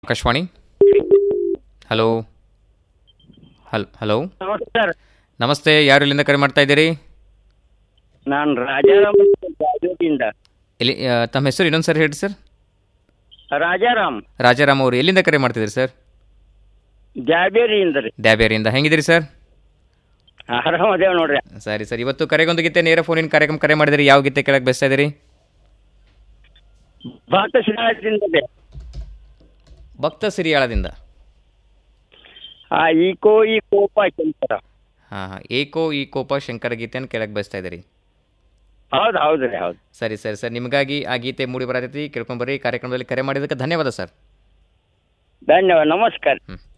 Akashvani hello ಹಲ್ hello ನಮಸ್ಕಾರ ನಮಸ್ತೆ ಯಾರು ಇಲ್ಲಿಂದ ಕರೆ ಮಾಡ್ತಾ ಇದ್ದೀರಿ ನಾನು ರಾಜಾರಾಮ್ ಜಾಜೂರಿಂದ ಎಲ್ಲಿ ಆ, ತಮ್ಮ ಹೆಸರು ಇನ್ನೊಂದು ಸರಿ ಹೇಳಿ ಸರ್ ರಾಜಾರಾಮ್ ರಾಜಾರಾಮ್ ಅವರು ಎಲ್ಲಿಂದ ಕರೆ ಮಾಡ್ತಿದ್ದೀರಿ ಸರ್ ಜಾಬೇರಿಯಿಂದ ರೀ ಡ್ಯಾಬೇರಿಯಿಂದ ಹೆಂಗಿದ್ದೀರಿ ಸರ್ ಆರಾಮದೇವ್ ನೋಡ್ರಿ ಸರಿ ಸರ್ ಇವತ್ತು ಕರೆಗೊಂದು ಗೀತೆ ನೇರ ಫೋನಿನ ಕಾರ್ಯಕ್ರಮ ಕರೆ ಮಾಡಿದಿರಿ ಯಾವ ಗೀತೆ ಕೇಳಕ್ಕೆ ಬಯಸ್ತಾ ಇದ್ದೀರಿ ಭಕ್ತ ಶ್ರೀನಿವಾಸದಿಂದ ರೀ ಭಕ್ತ ಸಿರಿಯಾಳದಿಂದ ಆ ಈಕೋ ಈ ಕೋಪ ಶಂಕರ ಹಾಂ ಹಾಂ ಏಕೋ ಈ ಕೋಪ ಶಂಕರ ಗೀತೆಯನ್ನು ಕೇಳಕ್ಕೆ ಬಯಸ್ತಾ ಇದ್ದೀರಿ ಹೌದು ಹೌದು ರೀ ಹೌದು ಸರಿ ಸರಿ ಸರ್ ನಿಮಗಾಗಿ ಆ ಗೀತೆ ಮೂಡಿ ಬರತೈತಿ ಕೇಳ್ಕೊಂಬರ್ರಿ ಕಾರ್ಯಕ್ರಮದಲ್ಲಿ ಕರೆ ಮಾಡಿದ್ದಕ್ಕೆ ಧನ್ಯವಾದ ಸರ್ ಧನ್ಯವಾದ ನಮಸ್ಕಾರ ಹ್ಞೂ